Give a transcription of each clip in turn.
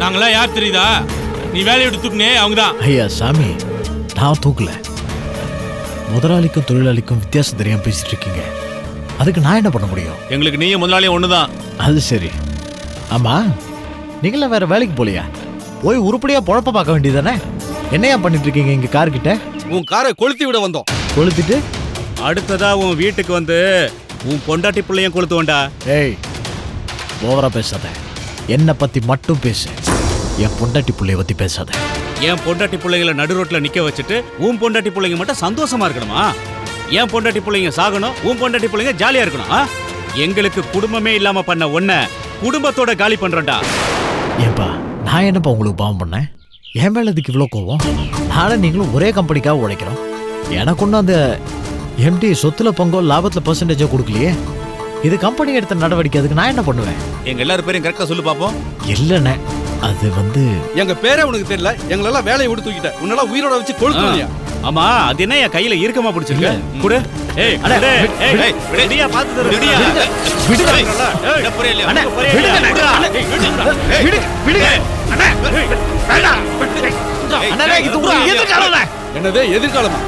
நாங்களாம் யார் தெரியுதா நீ வேலையை விட்டு தூக்குனே அவங்க தான் ஐயா சாமி நான் தூக்கல முதலாளிக்கும் தொழிலாளிக்கும் வித்தியாசம் தெரியாம பேசிட்டு இருக்கீங்க அதுக்கு நான் என்ன பண்ண முடியும் எங்களுக்கு நீயும் முதலாளியும் ஒண்ணுதான் அது சரி ஆமா நீங்களாம் வேற வேலைக்கு போலையா போய் உருப்படியா பொழப்ப பார்க்க வேண்டியதானே என்னையா பண்ணிட்டு இருக்கீங்க இங்க கார் கிட்ட உன் காரை கொளுத்தி விட வந்தோம் கொளுத்திட்டு அடுத்ததா உன் வீட்டுக்கு வந்து உன் பொண்டாட்டி பிள்ளையும் கொளுத்துவண்டா ஏய் ஓவரா பேசாத என்னை பத்தி மட்டும் பேசு என் பொண்டாட்டி புள்ளைய பத்தி பேசாத என் பொண்டாட்டி பிள்ளைங்களை நடு ரோட்ல நிக்க வச்சுட்டு உன் பொண்டாட்டி பிள்ளைங்க மட்டும் சந்தோஷமா இருக்கணுமா என் பொண்டாட்டி பிள்ளைங்க சாகணும் உன் பொண்டாட்டி பிள்ளைங்க ஜாலியா இருக்கணும் ஆ? எங்களுக்கு குடும்பமே இல்லாம பண்ண ஒன்ன குடும்பத்தோட காலி பண்றோம்டா ஏன்பா நான் என்னப்பா உங்களுக்கு பாவம் பண்ணேன் என் மேல இதுக்கு இவ்வளோ கோவம் நானும் நீங்களும் ஒரே கம்பெனிக்காக உழைக்கிறோம் எனக்கு ஒன்றும் அந்த எம்டி சொத்துல பங்கோ லாபத்தில் பர்சன்டேஜோ கொடுக்கலையே இது கம்பெனி எடுத்த நடவடிக்கை அதுக்கு நான் என்ன பண்ணுவேன் எங்க எல்லாரும் பேரையும் கரெக்டா சொல்லு பாப்போம் இல்லைண்ணே அது வந்து எங்க பேரே உனக்கு தெரியல எங்களெல்லாம் வேலையை விட்டு தூக்கிட்ட உன்னெல்லாம் உயிரோட வச்சு கொளுத்துனியா ஆமா அது என்ன என் கையில இறுக்கமா பிடிச்சிருக்க குடு ஏய் அண்ணே, குடு. விடு, ஏய், விடு. ஏய், விடுடியா, பார்த்து தரு. விடுடியா. விடுடா. விடுங்க. ஏய், என்ன புரியலையா? அண்ணே, புரியலையா? விடுங்க. விடுடா. ஏய், விடுடா. ஏய், விடு, விடுங்க. அண்ணே, ஏய், வேண்டாம். அண்ணே, இது ஒரு எதிர்காலம்ண்ணே. என்னது எதிர்காலமா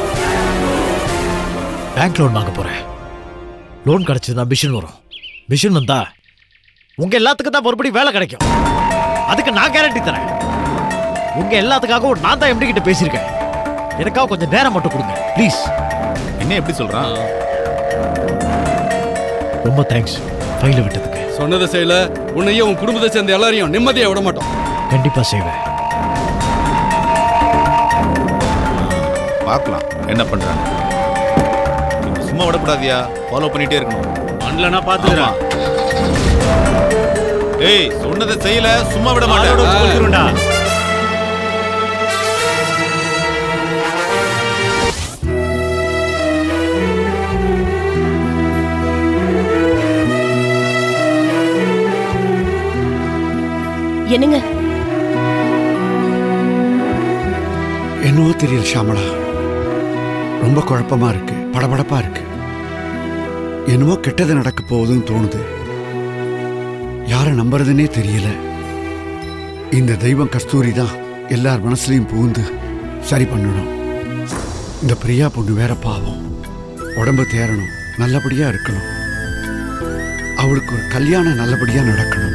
பேங்க் லோன் வாங்க போறேன் லோன் கிடைச்சதுன்னா மிஷின் வரும் மிஷின் வந்தா உங்க எல்லாத்துக்கும் தான் மறுபடியும் வேலை கிடைக்கும் அதுக்கு நான் கேரண்டி தரேன் உங்க எல்லாத்துக்காகவும் நான் தான் எம்டி கிட்ட பேசியிருக்கேன் எனக்காக கொஞ்சம் நேரம் மட்டும் கொடுங்க ப்ளீஸ் என்ன எப்படி சொல்றான் ரொம்ப தேங்க்ஸ் ஃபைல விட்டதுக்கு சொன்னதை செய்யல உன்னையும் உன் குடும்பத்தை சேர்ந்த எல்லாரையும் நிம்மதியா விட மாட்டோம் கண்டிப்பா செய்வேன் பார்க்கலாம் என்ன பண்றாங்க நீங்க சும்மா விடக்கூடாதியா ஃபாலோ பண்ணிட்டே இருக்கணும் பண்ணலனா பாத்துக்கிறேன் ஏய் சொன்னதை செய்யல சும்மா விட ஆளோட மாட்டேன் கொளுத்துருவேன்டா. என்னங்க என்னவோ தெரியல ஷாமளா ரொம்ப குழப்பமா இருக்கு படபடப்பா இருக்கு என்னமோ கெட்டது நடக்க போகுதுன்னு தோணுது யாரை நம்புறதுன்னே தெரியல இந்த தெய்வம் கஸ்தூரி தான் எல்லார் மனசுலையும் புகுந்து சரி பண்ணணும் இந்த பிரியா பொண்ணு வேற பாவம் உடம்பு தேரணும் நல்லபடியா இருக்கணும் அவளுக்கு ஒரு கல்யாணம் நல்லபடியா நடக்கணும்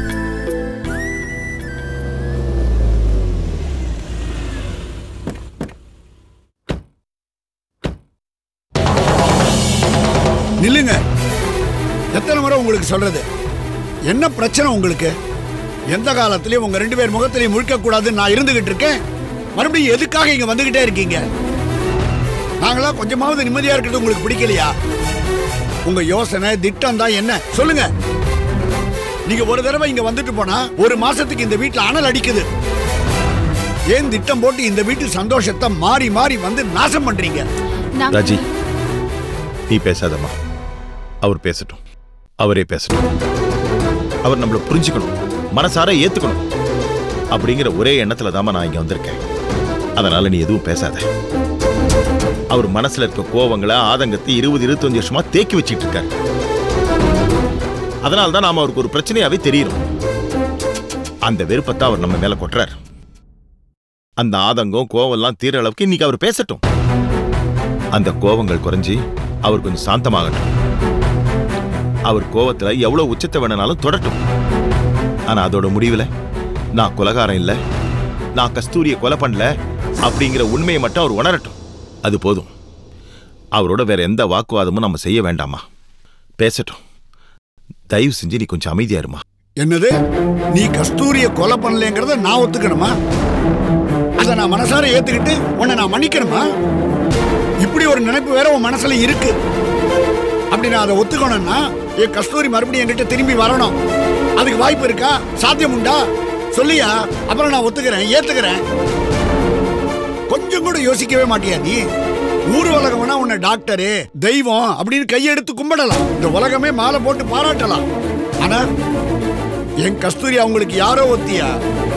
நில்லுங்க எத்தனை முறை உங்களுக்கு சொல்றது என்ன பிரச்சனை உங்களுக்கு எந்த காலத்திலயும் உங்க ரெண்டு பேர் முகத்திலையும் முழிக்க கூடாதுன்னு நான் இருந்துகிட்டு இருக்கேன் மறுபடியும் எதுக்காக இங்க வந்துகிட்டே இருக்கீங்க நாங்களா கொஞ்சமாவது நிம்மதியா இருக்கிறது உங்களுக்கு பிடிக்கலையா உங்க யோசனை திட்டம் தான் என்ன சொல்லுங்க நீங்க ஒரு தடவை இங்க வந்துட்டு போனா ஒரு மாசத்துக்கு இந்த வீட்டுல அனல் அடிக்குது ஏன் திட்டம் போட்டு இந்த வீட்டு சந்தோஷத்தை மாறி மாறி வந்து நாசம் பண்றீங்க ராஜி நீ பேசாதம்மா அவர் பேசட்டும் அவரே பேசட்டும் அவர் நம்மள புரிஞ்சுக்கணும் மனசார ஏத்துக்கணும் அப்படிங்கிற ஒரே எண்ணத்துல தாம்மா நான் இங்க வந்திருக்கேன் அதனால நீ எதுவும் பேசாத அவர் மனசுல இருக்க கோவங்களை ஆதங்கத்தை இருபது இருபத்தஞ்சு வருஷமா தேக்கி வச்சிட்டு இருக்காரு அதனால தான் நாம அவருக்கு ஒரு பிரச்சனையாவே தெரியணும் அந்த வெறுப்பத்தை அவர் நம்ம மேல கொட்டுறார் அந்த ஆதங்கம் கோவம் எல்லாம் தீர அளவுக்கு இன்னைக்கு அவர் பேசட்டும் அந்த கோவங்கள் குறைஞ்சி அவர் கொஞ்சம் சாந்தமாகட்டும் அவர் கோவத்துல எவ்வளவு உச்சத்தை வேணும்னாலும் தொடட்டும் ஆனா அதோட முடிவுல நான் கொலகாரம் இல்ல நான் கஸ்தூரிய கொலை பண்ணல அப்படிங்கிற உண்மையை மட்டும் அவர் உணரட்டும் அது போதும் அவரோட வேற எந்த வாக்குவாதமும் நம்ம செய்ய வேண்டாமா பேசட்டும் தயவு செஞ்சு நீ கொஞ்சம் அமைதியா இருமா என்னது நீ கஸ்தூரிய கொலை பண்ணலங்கிறத நான் ஒத்துக்கணுமா அதை நான் மனசார ஏத்துக்கிட்டு உன்னை நான் மன்னிக்கணுமா இப்படி ஒரு நினைப்பு வேற உன் மனசுல இருக்கு அப்படி நான் அதை ஒத்துக்கணும்னா என் கஸ்தூரி மறுபடியும் என்கிட்ட திரும்பி வரணும் அதுக்கு வாய்ப்பு இருக்கா சாத்தியம் உண்டா சொல்லியா அப்புறம் நான் ஒத்துக்கிறேன் ஏத்துக்கிறேன் கொஞ்சம் கூட யோசிக்கவே மாட்டியா நீ ஊர் உலகம்னா உன்னை டாக்டரு தெய்வம் அப்படின்னு கையெடுத்து கும்பிடலாம் இந்த உலகமே மாலை போட்டு பாராட்டலாம் ஆனா என் கஸ்தூரி அவங்களுக்கு யாரோ ஒத்தியா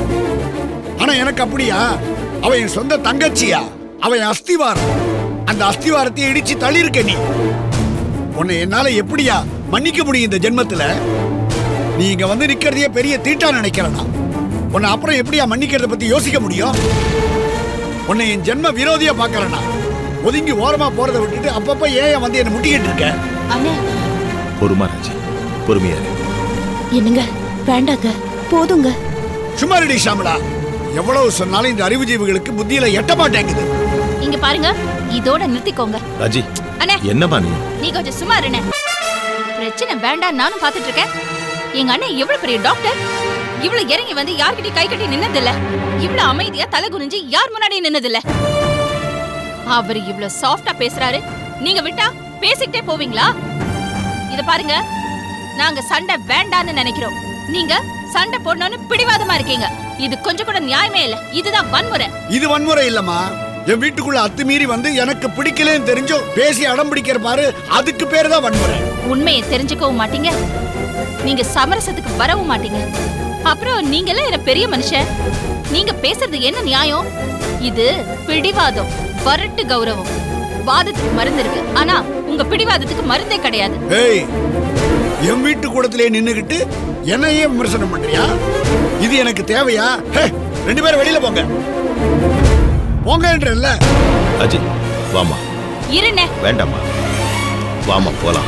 ஆனா எனக்கு அப்படியா அவ என் சொந்த தங்கச்சியா அவ என் அஸ்திவாரம் அந்த அஸ்திவாரத்தை இடிச்சு தள்ளியிருக்க நீ உன்னை என்னால எப்படியா மன்னிக்க முடியும் இந்த ஜென்மத்துல நீ இங்க வந்து நிக்கிறதையே பெரிய தீட்டா நினைக்கிறனா உன்னை அப்புறம் எப்படியா மன்னிக்கிறத பத்தி யோசிக்க முடியும் உன்னை என் ஜென்ம விரோதியா பாக்குறேனா ஒதுங்கி ஓரமா போறதை விட்டுட்டு அப்பப்ப ஏன் வந்து என்ன முட்டிக்கிட்டு இருக்க அண்ணே பொறுமா ராஜி பொறுமையா இரு. என்னங்க வேண்டாங்க போதுங்க சும்மா ரெடி ஷாமலா எவ்வளவு சொன்னாலும் இந்த அறிவு ஜீவிகளுக்கு புத்தியில எட்ட மாட்டேங்குது இங்க பாருங்க இதோட நிறுத்திக்கோங்க ராஜி அண்ணே என்னம்மா நீ நீ கொஞ்சம் சும்மா இருண்ணே பிரச்சனை வேண்டாம் நானும் பாத்துட்டு இருக்கேன் எங்க அண்ணன் எவ்வளவு பெரிய டாக்டர் இவ்வளவு இறங்கி வந்து யார்கிட்டயும் கை கட்டி நின்னதில்ல இவ்வளவு அமைதியா தலை குனிஞ்சு யார் முன்னாடி நின்னதில்ல அவர் இவ்வளவு சாஃப்டா பேசுறாரு நீங்க விட்டா பேசிக்கிட்டே போவீங்களா இத பாருங்க நாங்க சண்டை வேண்டான்னு நினைக்கிறோம் நீங்க சண்டை போடணும்னு பிடிவாதமா இருக்கீங்க இது கொஞ்சம் கூட நியாயமே இல்ல இதுதான் வன்முறை இது வன்முறை இல்லம்மா என் வீட்டுக்குள்ள அத்துமீறி வந்து எனக்கு பிடிக்கலன்னு தெரிஞ்சும் பேசி அடம் பிடிக்கிற பாரு அதுக்கு பேரு தான் வன்முறை உண்மையை தெரிஞ்சுக்கவும் மாட்டீங்க நீங்க சமரசத்துக்கு வரவும் மாட்டீங்க அப்புறம் நீங்கெல்லாம் என்ன பெரிய மனுஷன் நீங்க பேசுறது என்ன நியாயம் இது பிடிவாதம் வரட்டு கௌரவம் வாதத்துக்கு மருந்து இருக்கு ஆனா உங்க பிடிவாதத்துக்கு மருந்தே கிடையாது ஏய் என் வீட்டு கூடத்திலே நின்னுகிட்டு என்னையே விமர்சனம் பண்றியா இது எனக்கு தேவையா ஹே, ரெண்டு பேரும் வெளியில போங்க போங்கன்றல்ல ராஜி வாமா இருண்ணே வேண்டாம்மா வாமா போலாம்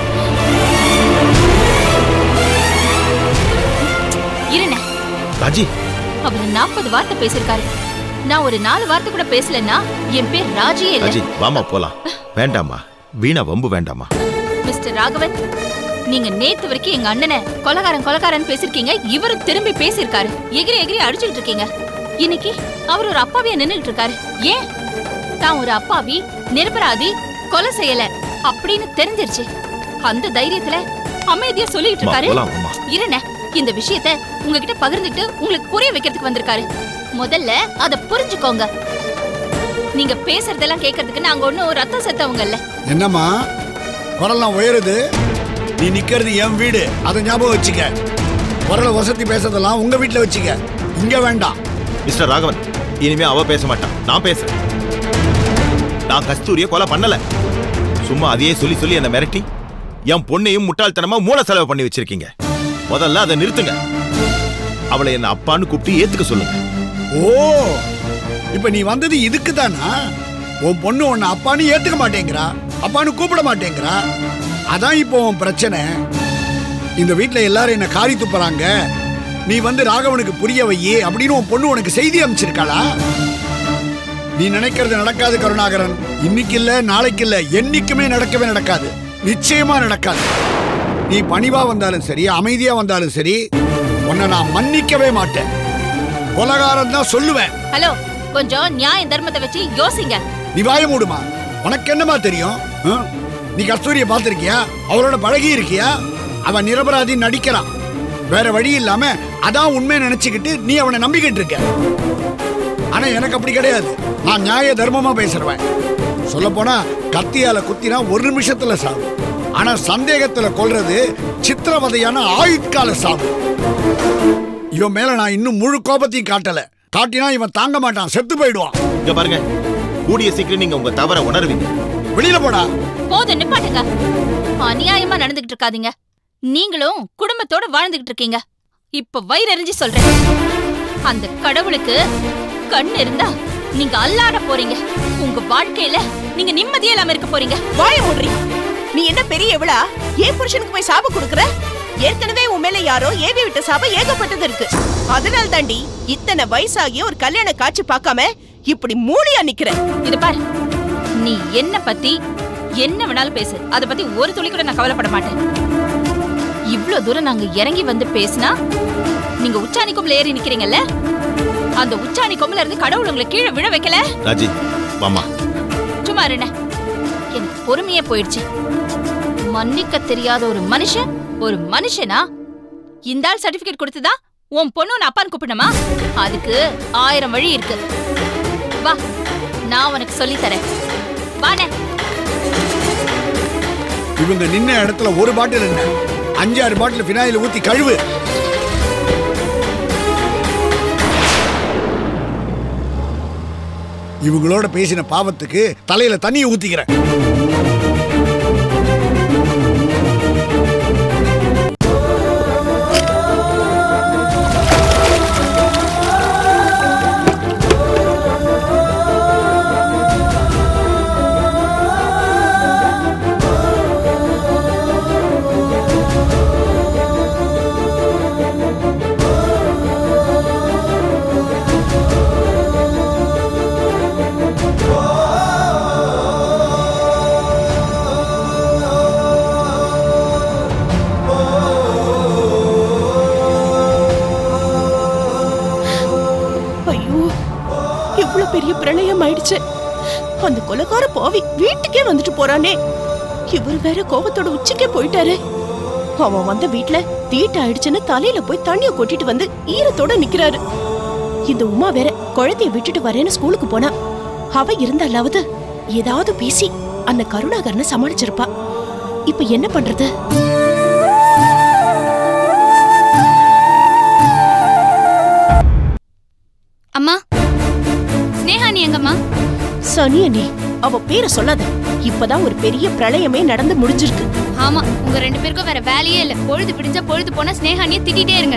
இருண்ணே ராஜி அவர் நாற்பது வார்த்தை பேசியிருக்காரு நான் ஒரு நாலு வார்த்தை கூட பேசலன்னா என் பேர் ராஜியே இல்ல ராஜி வாமா போலாம் வேண்டாம்மா வீணா வம்பு வேண்டாம்மா மிஸ்டர் ராகவன் நீங்க நேத்து வரைக்கும் எங்க அண்ணனை கொலகாரன் கொலகாரன் பேசிருக்கீங்க இவரும் திரும்பி பேசியிருக்காரு எகிரி எகிரி அடிச்சுக்கிட்டு இருக்கீங்க இன்னைக்கு அவர் ஒரு அப்பாவியா நின்னுட்டு இருக்காரு ஏன் தான் ஒரு அப்பாவி நிரபராதி கொலை செய்யல அப்படின்னு தெரிஞ்சிருச்சு அந்த தைரியத்துல அமைதியா சொல்லிட்டு அம்மா, இருக்காரு போலாம் அம்மா இருண்ணே இந்த விஷயத்த உங்ககிட்ட பகிர்ந்துட்டு உங்களுக்கு புரிய வைக்கிறதுக்கு வந்திருக்காரு முதல்ல அத புரிஞ்சுக்கோங்க நீங்க பேசுறதெல்லாம் கேட்கறதுக்கு நாங்க ஒண்ணும் ரத்தம் செத்தவங்க இல்ல என்னம்மா குரல்லாம் உயருது நீ நிக்கிறது என் வீடு அதை ஞாபகம் வச்சுக்க குரலை வசதி பேசுறதெல்லாம் உங்க வீட்டுல வச்சுக்க இங்க வேண்டாம் மிஸ்டர் ராகவன் இனிமே அவ பேச மாட்டான் நான் பேசுறேன் நான் கஸ்தூரிய கொலை பண்ணல சும்மா அதையே சொல்லி சொல்லி என்ன மிரட்டி என் பொண்ணையும் முட்டாள்தனமா மூளை செலவு பண்ணி வச்சிருக்கீங்க முதல்ல அதை நிறுத்துங்க அவளை என்ன அப்பான்னு கூப்பிட்டு ஏத்துக்க சொல்லுங்க ஓ இப்ப நீ வந்தது இதுக்கு தானா உன் பொண்ணு உன்னை அப்பான்னு ஏத்துக்க மாட்டேங்கிறா அப்பான்னு கூப்பிட மாட்டேங்கிறா அதான் இப்போ உன் பிரச்சனை இந்த வீட்ல எல்லாரும் என்ன காரி துப்புறாங்க நீ வந்து ராகவனுக்கு புரிய வையே அப்படின்னு உன் பொண்ணு உனக்கு செய்தி அனுப்பிச்சிருக்காளா நீ நினைக்கிறது நடக்காது கருணாகரன் இன்னைக்கு இல்ல நாளைக்கு இல்ல என்னைக்குமே நடக்கவே நடக்காது நிச்சயமா நடக்காது நீ பணிவா வந்தாலும் சரி அமைதியா வந்தாலும் சரி உன்னை நான் மன்னிக்கவே மாட்டேன் கொலகாரன் தான் சொல்லுவேன் ஹலோ கொஞ்சம் நியாய தர்மத்தை வச்சு யோசிங்க நீ வாய மூடுமா உனக்கு என்னமா தெரியும் ஆ? நீ கஸ்தூரிய பார்த்திருக்கியா அவளோட பழகி இருக்கியா அவன் நிரபராதி நடிக்கிறான் வேற வழி இல்லாம அதான் உண்மை நினைச்சுக்கிட்டு நீ அவனை நம்பிக்கிட்டு இருக்க ஆனா எனக்கு அப்படி கிடையாது நான் நியாய தர்மமா பேசுறவன் சொல்ல போனா கத்தியால குத்தினா ஒரு நிமிஷத்துல சாவு ஆனா சந்தேகத்துல கொல்றது சித்திரவதையான ஆயுட்கால சாவு இவன் மேல நான் இன்னும் முழு கோபத்தையும் காட்டல காட்டினா இவன் தாங்க மாட்டான் செத்து போயிடுவான் இங்க பாருங்க கூடிய சீக்கிரம் நீங்க உங்க தவற உணர்வீங்க வெளியில போடா போதும் நிப்பாட்டுங்க அநியாயமா நடந்துகிட்டு இருக்காதீங்க நீங்களும் குடும்பத்தோட வாழ்ந்துகிட்டு இருக்கீங்க இப்ப வயிறறிஞ்சு சொல்றேன் அந்த கடவுளுக்கு கண் இருந்தா நீங்க அல்லாட போறீங்க உங்க வாழ்க்கையில நீங்க நிம்மதியே இல்லாம இருக்க போறீங்க வாய மூடுறி நீ என்ன பெரிய எவ்வளா ஏன் புருஷனுக்கு போய் சாபம் கொடுக்கற ஏற்கனவே உன் மேல யாரோ ஏவி விட்ட சாபம் ஏகப்பட்டது இருக்கு அதனால தாண்டி இத்தனை வயசாகி ஒரு கல்யாண காட்சி பார்க்காம இப்படி மூடியா நிக்கிற இது பாரு நீ என்ன பத்தி என்ன வேணாலும் பேசு அத பத்தி ஒரு துளி கூட நான் கவலைப்பட மாட்டேன் இவ்ளோ தூரம் நாங்க இறங்கி வந்து பேசினா நீங்க உச்சாணி கொம்புல ஏறி நிக்கிறீங்கல்ல அந்த உச்சாணி கொம்புல இருந்து கடவுள் உங்களை கீழே விழ வைக்கல ராஜி வாமா சும்மா இருண்ணே எனக்கு பொறுமையே போயிடுச்சு மன்னிக்க தெரியாத ஒரு மனுஷன் ஒரு மனுஷனா இந்த ஆள் சர்டிபிகேட் கொடுத்துதான் உன் பொண்ணு உன் அப்பான்னு கூப்பிடணுமா அதுக்கு ஆயிரம் வழி இருக்கு வா நான் உனக்கு சொல்லி தரேன் வாண்ணே இவங்க நின்ன இடத்துல ஒரு பாட்டில் என்ன அஞ்சாறு பாட்டில் பினாயில் ஊத்தி கழுவு இவங்களோட பேசின பாவத்துக்கு தலையில தண்ணியை ஊத்திக்கிறேன் ஐயோ எவ்வளவு பெரிய பிரளயம் ஆயிடுச்சு அந்த கொலைகார பாவி வீட்டுக்கே வந்துட்டு போறானே இவர் வேற கோபத்தோட உச்சிக்கே போயிட்டாரு அவன் வந்த வீட்ல தீட்டு ஆயிடுச்சுன்னு தலையில போய் தண்ணிய கொட்டிட்டு வந்து ஈரத்தோட நிக்கிறாரு இந்த உமா வேற குழந்தைய விட்டுட்டு வரேன்னு ஸ்கூலுக்கு போனா அவ இருந்தாலாவது ஏதாவது பேசி அந்த கருணாகரனை சமாளிச்சிருப்பா இப்ப என்ன பண்றது அம்மா ஸ்னேகா நீ எங்கம்மா சனியனே அவ பேரை சொல்லாத இப்பதான் ஒரு பெரிய பிரளயமே நடந்து முடிஞ்சிருக்கு ஆமா உங்க ரெண்டு பேருக்கும் வேற வேலையே இல்ல பொழுது பிடிஞ்சா பொழுது போனா ஸ்னேகானிய திட்டிட்டே இருங்க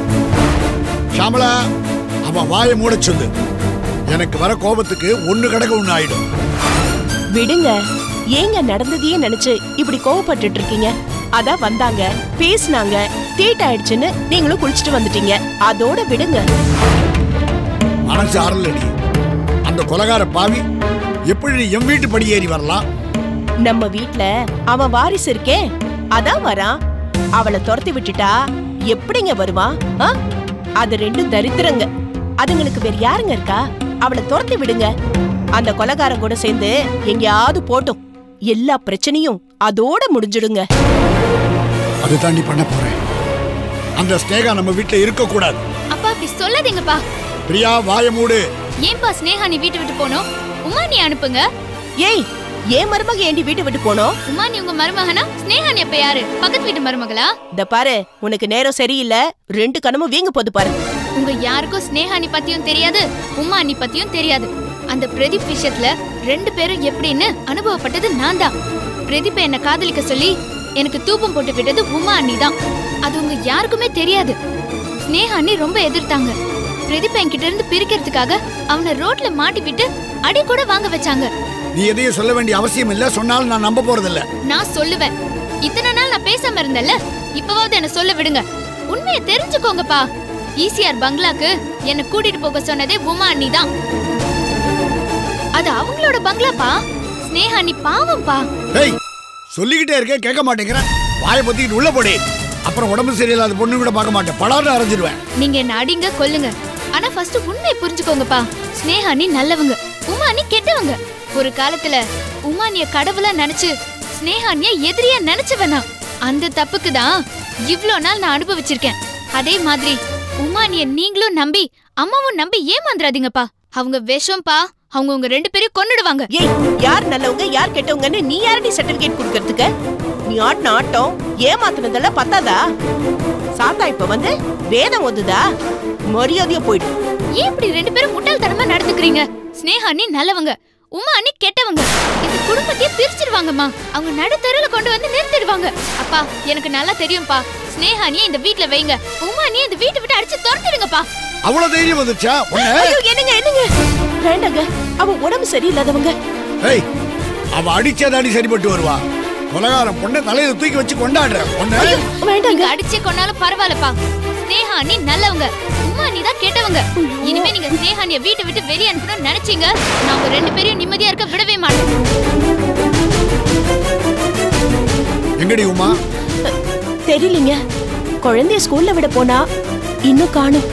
ஷாமலா அவன் வாயை மூட சொல்லு எனக்கு வர கோபத்துக்கு ஒண்ணு கடக்க ஒண்ணு ஆயிடும் விடுங்க ஏங்க நடந்ததையே நினைச்சு இப்படி கோவப்பட்டுட்டு இருக்கீங்க அதான் வந்தாங்க பேசினாங்க தீட்டாயிடுச்சுன்னு நீங்களும் குளிச்சுட்டு வந்துட்டீங்க அதோட விடுங்க மனசு அறலடி அந்த கொலகார பாவி எப்படி என் வீட்டு படி ஏறி வரலாம் நம்ம வீட்ல அவன் வாரிசு இருக்கே அதான் வரான் அவளை துரத்தி விட்டுட்டா எப்படிங்க வருவான் ஆ? அது ரெண்டும் தரித்திரங்க அதுங்களுக்கு வேற யாருங்க இருக்கா அவளை துரத்தி விடுங்க அந்த கொலகாரன் கூட சேர்ந்து எங்கேயாவது போட்டும் எல்லா பிரச்சனையும் அதோட முடிஞ்சிடுங்க அது தாண்டி பண்ண போறேன் அந்த ஸ்னேகா நம்ம வீட்டுல இருக்க கூடாது அப்பா அப்படி சொல்லாதீங்கப்பா பிரியா வாய மூடு ஏன்பா ஸ்னேகா நீ வீட்டு விட்டு போனோம் உமா நீ அனுப்புங்க ஏய் ஏன் மருமக ஏண்டி வீட்டை விட்டு போனோம் உமா நீ உங்க மருமகனா ஸ்னேகானி அப்ப யாரு பக்கத்து வீட்டு மருமகளா இந்த பாரு உனக்கு நேரம் சரியில்லை ரெண்டு கணமும் வீங்க போது பாரு உங்க யாருக்கும் ஸ்னேகானி பத்தியும் தெரியாது உமா அண்ணி பத்தியும் தெரியாது அந்த பிரதீப் விஷயத்துல ரெண்டு பேரும் எப்படின்னு அனுபவப்பட்டது நான் தான் பிரதீப் என்ன காதலிக்க சொல்லி எனக்கு தூபம் போட்டு விட்டது உமா அண்ணி தான் அது உங்க யாருக்குமே தெரியாது ஸ்னேகா அண்ணி ரொம்ப எதிர்த்தாங்க பிரதீப் என்கிட்ட இருந்து பிரிக்கிறதுக்காக அவனை ரோட்ல மாட்டி விட்டு அடி கூட வாங்க வச்சாங்க நீ எதையும் சொல்ல வேண்டிய அவசியம் இல்ல சொன்னாலும் நான் நம்ப போறதில்ல நான் சொல்லுவேன் இத்தனை நாள் நான் பேசாம இருந்தேன்ல இப்பவாவது என்ன சொல்ல விடுங்க உண்மையை தெரிஞ்சுக்கோங்கப்பா ஈசிஆர் பங்களாக்கு என்ன கூட்டிட்டு போக சொன்னதே உமா அண்ணி தான் அது அவங்களோட பங்களாப்பா ஸ்னேகா அண்ணி பாவம்ப்பா ஏய் சொல்லிக்கிட்டே இருக்க கேட்க மாட்டேங்கிறேன் வாயை பத்திக்கிட்டு உள்ள போடி அப்புறம் உடம்பு சரியில்லாத பொண்ணு கூட பார்க்க மாட்டேன் பலாறு அரைஞ்சிடுவேன் நீங்க என்ன அடிங்க கொல்லுங்க ஆனா ஃபர்ஸ்ட் உண்மையை புரிஞ்சுக்கோங்கப்பா ஸ்னேகா அண்ணி நல்லவங்க உமா அண்ணி கெட்டவங்க ஒரு காலத்துல உமா அண்ணிய கடவுளா நினைச்சு ஸ்னேகா அண்ணிய எதிரியா நினைச்சு வேணா அந்த தப்புக்கு தான் இவ்ளோ நாள் நான் அனுபவிச்சிருக்கேன் அதே மாதிரி உமா அண்ணிய நீங்களும் நம்பி அம்மாவும் நம்பி ஏமாந்துறாதீங்கப்பா அவங்க விஷம்பா அவங்க உங்க ரெண்டு பேரையும் கொன்னுடுவாங்க ஏய் யார் நல்லவங்க யார் கெட்டவங்கன்னு நீ யாரடி சர்டிபிகேட் கொடுக்கறதுக்கு நீ ஆட்டின ஆட்டம் ஏமாத்துனதெல்லாம் பத்தாதா சாத்தா இப்ப வந்து வேதம் ஓதுதா மரியாதையா போயிடு ஏன் இப்படி ரெண்டு பேரும் முட்டாள்தனமா நடந்துக்கிறீங்க ஸ்னேகா அண்ணி நல்லவங்க உமா அண்ணி கெட்டவங்க இந்த குடும்பத்தையே பிரிச்சிருவாங்கம்மா அவங்க நடுத்தருல கொண்டு வந்து நிறுத்திடுவாங்க அப்பா எனக்கு நல்லா தெரியும்பா ஸ்னேகா அண்ணியை இந்த வீட்ல வைங்க உமா அண்ணியை இந்த வீட்டை விட்டு அடிச்சு துரத்திடுங்கப்பா அவ்வளவு தைரியம் வந்துச்சா உன்னை ஐயோ என்னங்க என்னங்க வேண்டாங்க அவ உடம்பு சரியில்லாதவங்க ஏய் அவ அடிச்சதாடி சரிப்பட்டு வருவா உலகாரம் பொண்ணை தலையில தூக்கி வச்சு கொண்டாடுற பொண்ணு வேண்டாங்க நீங்க அடிச்சே கொன்னாலும் பரவாயில்லப்பா ஸ்னேகா அண்ணி நல்லவங்க உமா அண்ணி தான் கெட்டவங்க இனிமே நீங்க ஸ்னேகா அண்ணிய வீட்டை விட்டு வெளியே அனுப்பணும்னு நினைச்சீங்க நான் உங்க ரெண்டு பேரையும் நிம்மதியா இருக்க விடவே மாட்டேன் எங்கடி உமா தெரியலீங்க குழந்தைய ஸ்கூல்ல விட போனா இன்னும் காணும்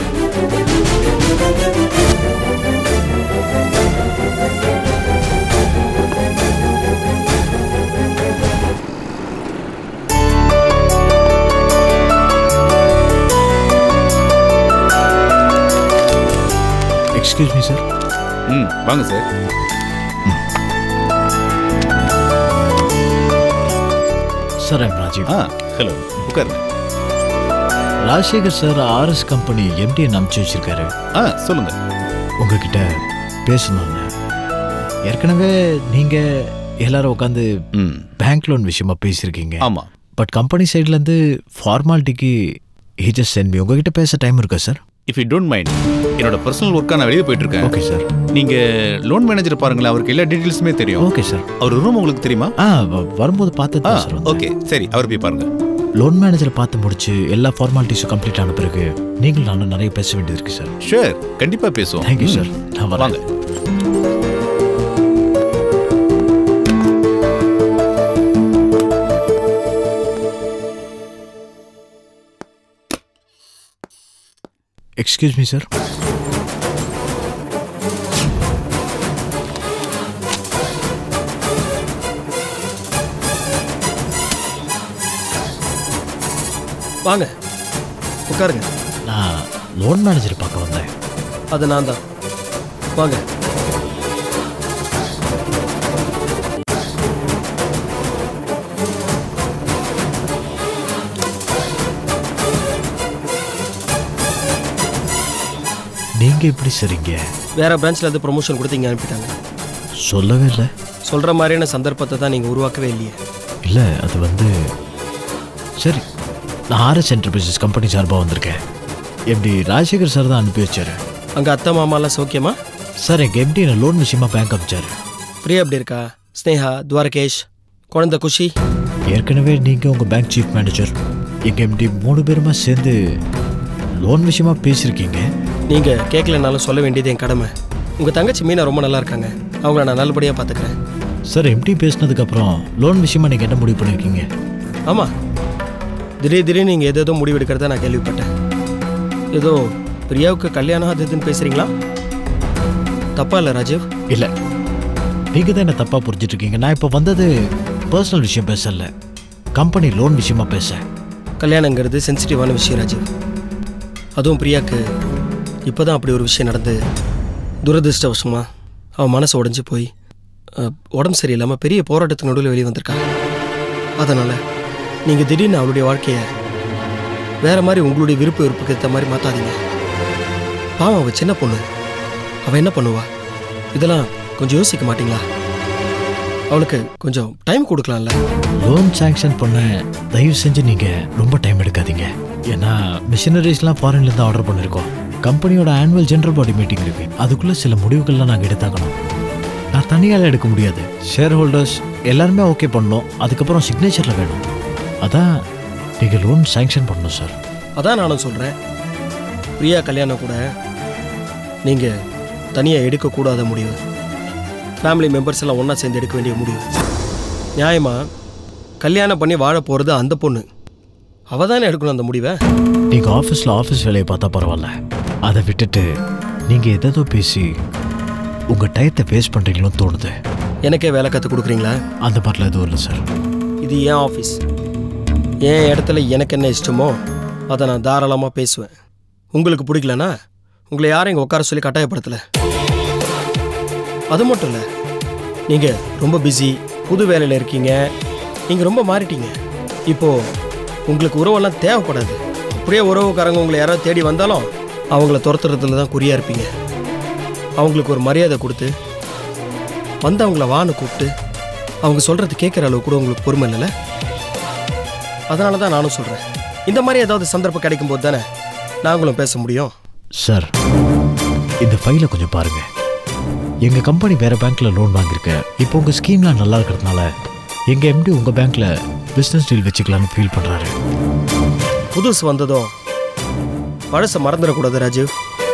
எக்ஸ்கியூஸ் மீ சார் ம் வாங்க சார் சார் ஐம் ராஜீவ் ஆ ஹலோ உட்காருங்க Rajasekar sir RS company MD அனுப்பிச்சு வச்சிருக்காரு ஆ சொல்லுங்க உங்ககிட்ட பேசணும்னு ஏற்கனவே நீங்க எல்லாரும் உட்காந்து ம் பேங்க் லோன் விஷயமா பேசியிருக்கீங்க ஆமா பட் கம்பெனி சைட்லேருந்து ஃபார்மாலிட்டிக்கு ஹி ஜஸ்ட் சென்ட் மீ உங்ககிட்ட பேச டைம் இருக்கா sir if you don't mind என்னோட பர்சனல் ஒர்க்காக நான் வெளியே போயிட்டு இருக்கேன் ஓகே சார் நீங்க லோன் மேனேஜர் பாருங்களேன் அவருக்கு எல்லா டீடைல்ஸுமே தெரியும் ஓகே சார் அவர் ரூம் உங்களுக்கு தெரியுமா ஆ வ- வரும்போது பார்த்து ஆ தான் சார் ஓகே சரி அவர் போய் பாருங்க லோன் மேனேஜரை பார்த்து முடிச்சு எல்லா ஃபார்மாலிட்டிஸும் கம்ப்ளீட் ஆன பிறகு நீங்களும் நானும் நிறைய பேச வேண்டியது இருக்கு சார் ஷூர் கண்டிப்பா பேசுவோம் தேங்க்யூ ம். சார் நான் வாங்க வரேன் எக்ஸ்கியூஸ் மீ சார் வாங்க உட்காருங்க நான் லோன் மேனேஜர் பார்க்க வந்தேன் அது நான் தான் வாங்க நீங்கள் எப்படி சரிங்க வேற பிரான்ச்ல இருந்து ப்ரொமோஷன் கொடுத்து இங்கே அனுப்பிட்டாங்க சொல்லவே இல்லை சொல்ற மாதிரியான சந்தர்ப்பத்தை தான் நீங்க உருவாக்கவே இல்லையே இல்லை அது வந்து சரி நான் ஆர்எஸ் என்டர்பிரைசஸ் கம்பெனி சார்பாக வந்திருக்கேன் எப்படி ராஜசேகர் சார் தான் அனுப்பி வச்சாரு அங்க அத்தை மாமாலாம் சௌக்கியமா சார் எங்கள் எப்படி என்ன லோன் விஷயமா பேங்க் அனுப்பிச்சாரு பிரியா எப்படி இருக்கா ஸ்னேகா துவாரகேஷ் குழந்தை குஷி ஏற்கனவே நீங்கள் உங்கள் பேங்க் சீஃப் மேனேஜர் எங்கள் எம்டி மூணு பேருமா சேர்ந்து லோன் விஷயமா பேசியிருக்கீங்க நீங்க கேட்கலனாலும் சொல்ல வேண்டியது என் கடமை உங்க தங்கச்சி மீனா ரொம்ப நல்லா இருக்காங்க அவங்கள நான் நல்லபடியா பாத்துக்கிறேன் சார் எம்டி பேசினதுக்கப்புறம் லோன் விஷயமா நீங்கள் என்ன முடிவு பண்ணியிருக்கீங்க ஆமா திடீர் திடீர்னு நீங்க ஏதேதோ முடிவு எடுக்கிறதா நான் கேள்விப்பட்டேன் ஏதோ பிரியாவுக்கு கல்யாணம் அது இதுன்னு பேசுறீங்களா தப்பா இல்லை ராஜீவ் இல்லை நீங்கள் தான் என்ன தப்பாக புரிஞ்சிட்டு இருக்கீங்க நான் இப்போ வந்தது பர்சனல் விஷயம் பேசல கம்பெனி லோன் விஷயமா பேச கல்யாணங்கிறது சென்சிட்டிவான விஷயம் ராஜீவ் அதுவும் பிரியாக்கு இப்போதான் அப்படி ஒரு விஷயம் நடந்து துரதிருஷ்டவசமா அவன் மனசு உடைஞ்சு போய் அஹ், உடம்பு சரியில்லாமல் பெரிய போராட்டத்துக்கு நடுவில் வெளியே வந்திருக்கா அதனால் நீங்கள் திடீர்னு அவளுடைய வாழ்க்கையை வேற மாதிரி உங்களுடைய விருப்ப விருப்புக்கு ஏற்ற மாதிரி மாற்றாதீங்க பாவம் அவள் சின்ன பொண்ணு அவள் என்ன பண்ணுவா இதெல்லாம் கொஞ்சம் யோசிக்க மாட்டீங்களா அவளுக்கு கொஞ்சம் டைம் கொடுக்கலாம்ல லோன் சாங்ஷன் பண்ண தயவு செஞ்சு நீங்கள் ரொம்ப டைம் எடுக்காதீங்க ஏன்னா மிஷினரிஸ்லாம் ஃபாரின்லேருந்து ஆர்டர் பண்ணியிருக்கோம் கம்பெனியோட ஆனுவல் ஜெனரல் பாடி மீட்டிங் இருக்கு அதுக்குள்ளே சில முடிவுகள்லாம் நாங்கள் எடுத்தாக்கணும் நான் தனியால் எடுக்க முடியாது ஷேர் ஹோல்டர்ஸ் எல்லாருமே ஓகே பண்ணணும் அதுக்கப்புறம் சிக்னேச்சரில் வேணும் அதான் நீங்கள் லோன் சாங்ஷன் பண்ணணும் சார் அதான் நானும் சொல்கிறேன் பிரியா கல்யாணம் கூட நீங்கள் தனியாக எடுக்கக்கூடாத முடிவு ஃபேமிலி மெம்பர்ஸ் எல்லாம் ஒன்றா சேர்ந்து எடுக்க வேண்டிய முடிவு நியாயமா கல்யாணம் பண்ணி வாழ போகிறது அந்த பொண்ணு அவள் தானே எடுக்கணும் அந்த முடிவை நீங்கள் ஆஃபீஸில் ஆஃபீஸ் வேலையை பார்த்தா பரவாயில்ல அதை விட்டுட்டு நீங்கள் எதோ பேசி உங்கள் டயத்தை வேஸ்ட் பண்ணுறீங்களோன்னு தோணுது எனக்கே வேலை கற்றுக் கொடுக்குறீங்களா அந்த மாதிரிலாம் எதுவும் இல்லை சார் இது என் ஆஃபீஸ் என் இடத்துல எனக்கு என்ன இஷ்டமோ அதை நான் தாராளமாக பேசுவேன் உங்களுக்கு பிடிக்கலனா உங்களை யாரும் இங்கே உட்கார சொல்லி கட்டாயப்படுத்தலை அது மட்டும் இல்லை நீங்கள் ரொம்ப பிஸி புது வேலையில் இருக்கீங்க நீங்கள் ரொம்ப மாறிட்டீங்க இப்போது உங்களுக்கு உறவெல்லாம் தேவைப்படாது அப்படியே உறவுக்காரங்க உங்களை யாராவது தேடி வந்தாலும் அவங்கள துரத்துறதுல தான் குறியாக இருப்பீங்க அவங்களுக்கு ஒரு மரியாதை கொடுத்து வந்து அவங்கள வான்னு கூப்பிட்டு அவங்க சொல்கிறது கேட்குற அளவு கூட உங்களுக்கு பொறுமை இல்லைல்ல அதனால தான் நானும் சொல்கிறேன் இந்த மாதிரி ஏதாவது சந்தர்ப்பம் கிடைக்கும் போது தானே நாங்களும் பேச முடியும் சார் இந்த ஃபைலை கொஞ்சம் பாருங்க எங்க கம்பெனி வேற பேங்க்ல லோன் வாங்கியிருக்கேன் இப்போ உங்க ஸ்கீம்லாம் நல்லா இருக்கிறதுனால எங்க எம்டி உங்க பேங்க்ல பிசினஸ் டீல் வச்சுக்கலாம்னு ஃபீல் பண்றாரு புதுசு வந்ததும் பழசை மறந்துடக்கூடாது ராஜீவ்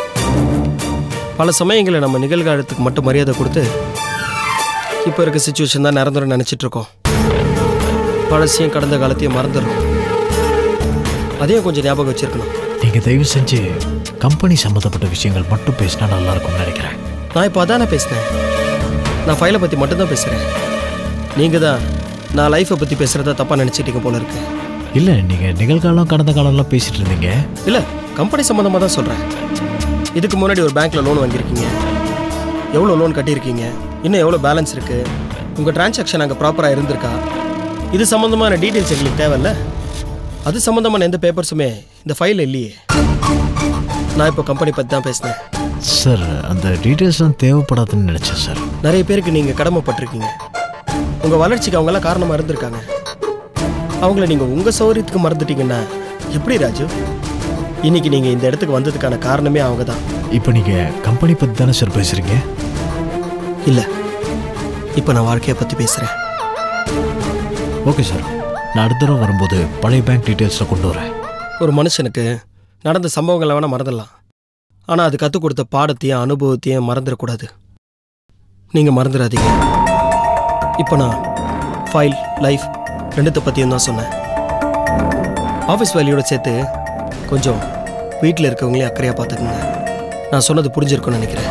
பல சமயங்களில் நம்ம நிகழ்காலத்துக்கு மட்டும் மரியாதை கொடுத்து இப்போ இருக்க சுச்சுவேஷன் தான் நிரந்தரம் நினச்சிட்டு இருக்கோம் பழசையும் கடந்த காலத்தையும் மறந்துடுறோம் அதையும் கொஞ்சம் ஞாபகம் வச்சிருக்கணும் நீங்க தயவு செஞ்சு கம்பெனி சம்மந்தப்பட்ட விஷயங்கள் மட்டும் பேசினா நல்லா இருக்கும்னு நினைக்கிறேன் நான் இப்போ அதானே பேசினேன் நான் ஃபைலை பற்றி மட்டும்தான் பேசுகிறேன் நீங்கள் தான் நான் லைஃப்பை பற்றி பேசுகிறத தப்பாக நினச்சிட்டீங்க போல இருக்கு இல்ல நீங்க நிகழ்காலம் கடந்த காலம்லாம் பேசிட்டு இருந்தீங்க இல்லை கம்பெனி சம்மந்தமாக தான் சொல்கிறேன் இதுக்கு முன்னாடி ஒரு பேங்க்கில் லோன் வாங்கியிருக்கீங்க எவ்வளோ லோன் கட்டியிருக்கீங்க இன்னும் எவ்வளோ பேலன்ஸ் இருக்குது உங்கள் டிரான்சாக்ஷன் அங்கே ப்ராப்பராக இருந்திருக்கா இது சம்மந்தமான டீட்டெயில்ஸ் எங்களுக்கு தேவையில்ல அது சம்மந்தமான எந்த பேப்பர்ஸுமே இந்த ஃபைலில் இல்லையே நான் இப்போ கம்பெனி பற்றி தான் பேசினேன் சார் அந்த டீட்டெயில்ஸ்லாம் தேவைப்படாதுன்னு நினைச்சேன் சார் நிறைய பேருக்கு நீங்கள் கடமைப்பட்டிருக்கீங்க உங்கள் வளர்ச்சிக்கு அவங்கெல்லாம் காரணமாக இருந்திருக்காங்க அவங்கள நீங்கள் உங்கள் சௌகரியத்துக்கு மறந்துட்டீங்கன்னா எப்படி ராஜு இன்னைக்கு நீங்கள் இந்த இடத்துக்கு வந்ததுக்கான காரணமே அவங்க தான் இப்போ நீங்க கம்பெனி பத்தி தானே சார் பேசுறீங்க இல்லை இப்போ நான் வாழ்க்கையை பற்றி பேசுகிறேன் ஓகே சார் நான் அடுத்த தடவை வரும்போது பழைய பேங்க் டீட்டெயில்ஸில் கொண்டு வரேன் ஒரு மனுஷனுக்கு நடந்த சம்பவங்களை வேணால் மறந்துடலாம் ஆனால் அது கற்றுக் கொடுத்த பாடத்தையும் அனுபவத்தையும் மறந்துடக்கூடாது நீங்கள் மறந்துடாதீங்க இப்போ நான் ஃபைல் லைஃப் ரெண்டுத்தை பற்றியும் தான் சொன்னேன் ஆஃபீஸ் வேலையோட சேர்த்து கொஞ்சம் வீட்டில் இருக்கவங்களையும் அக்கறையாக பார்த்துக்குங்க நான் சொன்னது புரிஞ்சிருக்கும்னு நினைக்கிறேன்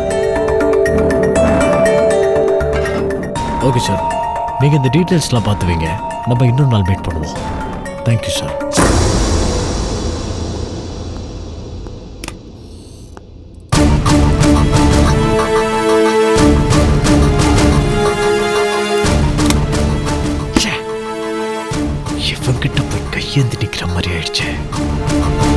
ஓகே சார் நீங்கள் இந்த டீட்டெயில்ஸ்லாம் பார்த்து வைங்க நம்ம இன்னொரு நாள் மீட் பண்ணுவோம் தேங்க்யூ சார் இவங்கிட்ட போய் கையேந்தி நிற்கிற மாதிரி ஆயிடுச்சு